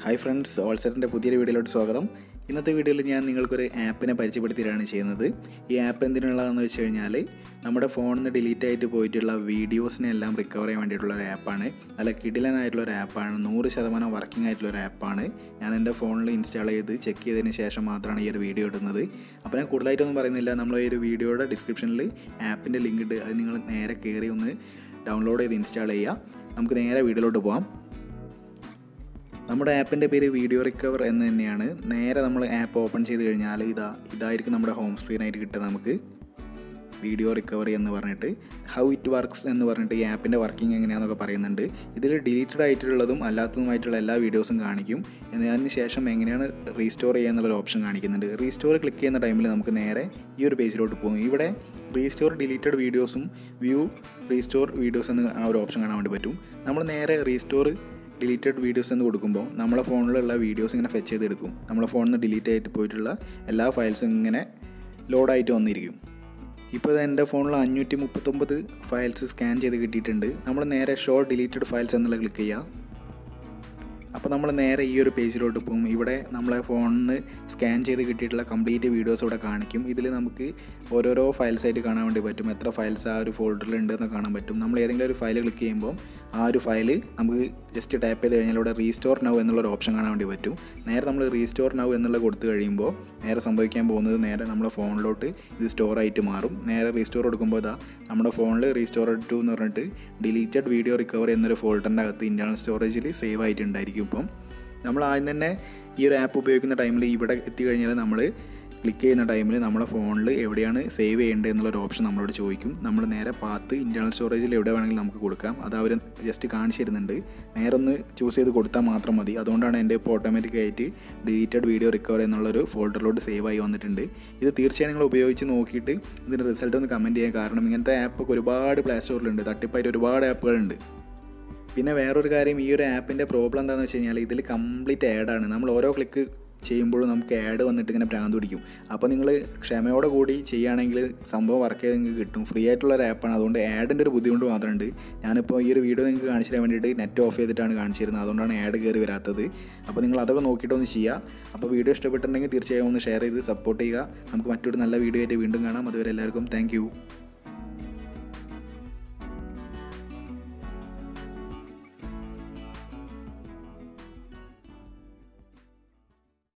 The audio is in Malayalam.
ഹായ് ഫ്രണ്ട്സ് ഓൾസെറ്റിൻ്റെ പുതിയൊരു വീഡിയോയിലോട്ട് സ്വാഗതം ഇന്നത്തെ വീഡിയോയിൽ ഞാൻ നിങ്ങൾക്കൊരു ആപ്പിനെ പരിചയപ്പെടുത്തിയിട്ടാണ് ചെയ്യുന്നത് ഈ ആപ്പ് എന്തിനുള്ളതെന്ന് വെച്ച് കഴിഞ്ഞാൽ നമ്മുടെ ഫോണിൽ നിന്ന് ഡിലീറ്റ് ആയിട്ട് പോയിട്ടുള്ള വീഡിയോസിനെ എല്ലാം റിക്കവർ ചെയ്യാൻ വേണ്ടിയിട്ടുള്ള ഒരു ആപ്പാണ് നല്ല കിടിലനായിട്ടുള്ള ഒരു ആപ്പാണ് നൂറ് ശതമാനം വർക്കിംഗ് ആയിട്ടുള്ള ഒരു ആപ്പാണ് ഞാൻ എൻ്റെ ഫോണിൽ ഇൻസ്റ്റാൾ ചെയ്ത് ചെക്ക് ചെയ്തതിന് ശേഷം മാത്രമാണ് ഈ ഒരു വീഡിയോ ഇടുന്നത് അപ്പോൾ ഞാൻ കൂടുതലായിട്ടൊന്നും പറയുന്നില്ല നമ്മൾ ഈ ഒരു വീഡിയോയുടെ ഡിസ്ക്രിപ്ഷനിൽ ആപ്പിൻ്റെ ലിങ്ക് ഇട്ട് അത് നിങ്ങൾ നേരെ കയറി ഒന്ന് ഡൗൺലോഡ് ചെയ്ത് ഇൻസ്റ്റാൾ ചെയ്യുക നമുക്ക് നേരെ വീഡിയോയിലോട്ട് പോകാം നമ്മുടെ ആപ്പിൻ്റെ പേര് വീഡിയോ റിക്കവർ എന്ന് തന്നെയാണ് നേരെ നമ്മൾ ആപ്പ് ഓപ്പൺ ചെയ്ത് കഴിഞ്ഞാൽ ഇതാ ഇതായിരിക്കും നമ്മുടെ ഹോം സ്ക്രീനായിട്ട് കിട്ടുക നമുക്ക് വീഡിയോ റിക്കവറി എന്ന് പറഞ്ഞിട്ട് ഹൗ ഇറ്റ് വർക്ക്സ് എന്ന് പറഞ്ഞിട്ട് ഈ ആപ്പിൻ്റെ വർക്കിംഗ് എങ്ങനെയാണെന്നൊക്കെ പറയുന്നുണ്ട് ഇതിൽ ഡിലീറ്റഡ് ആയിട്ടുള്ളതും അല്ലാത്തതുമായിട്ടുള്ള എല്ലാ വീഡിയോസും കാണിക്കും എന്നതിന് ശേഷം എങ്ങനെയാണ് റീസ്റ്റോർ ചെയ്യുക എന്നുള്ളൊരു ഓപ്ഷൻ കാണിക്കുന്നുണ്ട് റീസ്റ്റോർ ക്ലിക്ക് ചെയ്യുന്ന ടൈമിൽ നമുക്ക് നേരെ ഈ ഒരു പേജിലോട്ട് പോകും ഇവിടെ റീസ്റ്റോർ ഡിലീറ്റഡ് വീഡിയോസും വ്യൂ റീസ്റ്റോർ വീഡിയോസ് എന്ന് ആ ഒരു ഓപ്ഷൻ കാണാൻ വേണ്ടി പറ്റും നമ്മൾ നേരെ റീസ്റ്റോർ ഡിലീറ്റഡ് വീഡിയോസ് എന്ന് കൊടുക്കുമ്പോൾ നമ്മളെ ഫോണിലുള്ള വീഡിയോസ് ഇങ്ങനെ ഫെച്ച് ചെയ്തെടുക്കും നമ്മളെ ഫോണിൽ നിന്ന് ഡിലീറ്റ് ആയിട്ട് പോയിട്ടുള്ള എല്ലാ ഫയൽസും ഇങ്ങനെ ലോഡായിട്ട് വന്നിരിക്കും ഇപ്പോൾ എൻ്റെ ഫോണിൽ അഞ്ഞൂറ്റി മുപ്പത്തൊമ്പത് ഫയൽസ് സ്കാൻ ചെയ്ത് കിട്ടിയിട്ടുണ്ട് നമ്മൾ നേരെ ഷോ ഡിലീറ്റഡ് ഫയൽസ് എന്നുള്ള ക്ലിക്ക് ചെയ്യുക അപ്പോൾ നമ്മൾ നേരെ ഈ ഒരു പേജിലോട്ട് പോകും ഇവിടെ നമ്മളെ ഫോണിൽ നിന്ന് സ്കാൻ ചെയ്ത് കിട്ടിയിട്ടുള്ള കംപ്ലീറ്റ് വീഡിയോസ് ഇവിടെ കാണിക്കും ഇതിൽ നമുക്ക് ഓരോരോ ഫയൽസ് ആയിട്ട് കാണാൻ വേണ്ടി പറ്റും എത്ര ഫയൽസ് ആ ഒരു ഫോൾഡറിൽ ഉണ്ട് എന്ന് കാണാൻ പറ്റും നമ്മൾ ഏതെങ്കിലും ഒരു ഫയൽ ക്ലിക്ക് ചെയ്യുമ്പോൾ ആ ഒരു ഫയൽ നമുക്ക് ജസ്റ്റ് ടാപ്പ് ചെയ്ത് കഴിഞ്ഞാൽ ഇവിടെ റീസ്റ്റോർ നൗ എന്നുള്ളൊരു ഓപ്ഷൻ കാണാൻ വേണ്ടി പറ്റും നേരെ നമ്മൾ റീസ്റ്റോർ നൗ എന്നുള്ള കൊടുത്തു കഴിയുമ്പോൾ നേരെ സംഭവിക്കാൻ പോകുന്നത് നേരെ നമ്മുടെ ഫോണിലോട്ട് ഇത് സ്റ്റോർ ആയിട്ട് മാറും നേരെ റീസ്റ്റോർ കൊടുക്കുമ്പോൾ ഇതാ നമ്മുടെ ഫോണിൽ റീസ്റ്റോർ ടു എന്ന് പറഞ്ഞിട്ട് ഡിലീറ്റഡ് വീഡിയോ റിക്കവറി എന്നൊരു ഫോൾഡറിൻ്റെ അകത്ത് ഇൻറ്റേർണൽ സ്റ്റോറേജിൽ സേവ് ആയിട്ടുണ്ടായിരിക്കും ഇപ്പം നമ്മൾ ആദ്യം തന്നെ ഈ ഒരു ആപ്പ് ഉപയോഗിക്കുന്ന ടൈമിൽ ഇവിടെ എത്തിക്കഴിഞ്ഞാൽ നമ്മൾ ക്ലിക്ക് ചെയ്യുന്ന ടൈമിൽ നമ്മുടെ ഫോണിൽ എവിടെയാണ് സേവ് ചെയ്യേണ്ടത് എന്നുള്ളൊരു ഓപ്ഷൻ നമ്മളോട് ചോദിക്കും നമ്മൾ നേരെ പാത്ത് ഇൻറ്റേർണൽ സ്റ്റോറേജിൽ എവിടെ വേണമെങ്കിലും നമുക്ക് കൊടുക്കാം അത് അവർ ജസ്റ്റ് കാണിച്ചു തരുന്നുണ്ട് നേരെ ഒന്ന് ചൂസ് ചെയ്ത് കൊടുത്താൽ മാത്രം മതി അതുകൊണ്ടാണ് എൻ്റെ ഇപ്പോൾ ഓട്ടോമാറ്റിക്കായിട്ട് ഡിലീറ്റഡ് വീഡിയോ റിക്കവർ എന്നുള്ളൊരു ഫോൾഡറിലോട്ട് സേവ് ആയി വന്നിട്ടുണ്ട് ഇത് തീർച്ചയായും നിങ്ങൾ ഉപയോഗിച്ച് നോക്കിയിട്ട് ഇതിൻ്റെ റിസൾട്ട് ഒന്ന് കമൻറ്റ് ചെയ്യാൻ കാരണം ഇങ്ങനത്തെ ആപ്പൊക്കെ ഒരുപാട് പ്ലേ സ്റ്റോറിലുണ്ട് തട്ടിപ്പായിട്ട് ഒരുപാട് ആപ്പുകളുണ്ട് പിന്നെ വേറൊരു കാര്യം ഈ ഒരു ആപ്പിൻ്റെ പ്രോബ്ലം എന്താണെന്ന് വെച്ച് കഴിഞ്ഞാൽ ഇതിൽ കംപ്ലീറ്റ് ആഡാണ് നമ്മൾ ഓരോ ക്ലിക്ക് ചെയ്യുമ്പോഴും നമുക്ക് ആഡ് വന്നിട്ട് ഇങ്ങനെ ഭ്രാന്ത് പിടിക്കും അപ്പോൾ നിങ്ങൾ ക്ഷമയോടെ കൂടി ചെയ്യുകയാണെങ്കിൽ സംഭവം വർക്ക് ചെയ്ത് നിങ്ങൾക്ക് കിട്ടും ഫ്രീ ആയിട്ടുള്ള ഒരു ആപ്പാണ് അതുകൊണ്ട് ആഡിൻ്റെ ഒരു ബുദ്ധിമുട്ട് മാത്രമുണ്ട് ഞാനിപ്പോൾ ഈ ഒരു വീഡിയോ നിങ്ങൾക്ക് കാണിച്ചു തരാൻ വേണ്ടിയിട്ട് നെറ്റ് ഓഫ് ചെയ്തിട്ടാണ് കാണിച്ചു തരുന്നത് അതുകൊണ്ടാണ് ആഡ് കയറി വരാത്തത് അപ്പോൾ നിങ്ങൾ അതൊക്കെ നോക്കിയിട്ടൊന്ന് ചെയ്യുക അപ്പോൾ വീഡിയോ ഇഷ്ടപ്പെട്ടിട്ടുണ്ടെങ്കിൽ തീർച്ചയായും ഒന്ന് ഷെയർ ചെയ്ത് സപ്പോർട്ട് ചെയ്യുക നമുക്ക് മറ്റൊരു നല്ല വീഡിയോ ആയിട്ട് വീണ്ടും കാണാം അതുവരെ എല്ലാവർക്കും താങ്ക്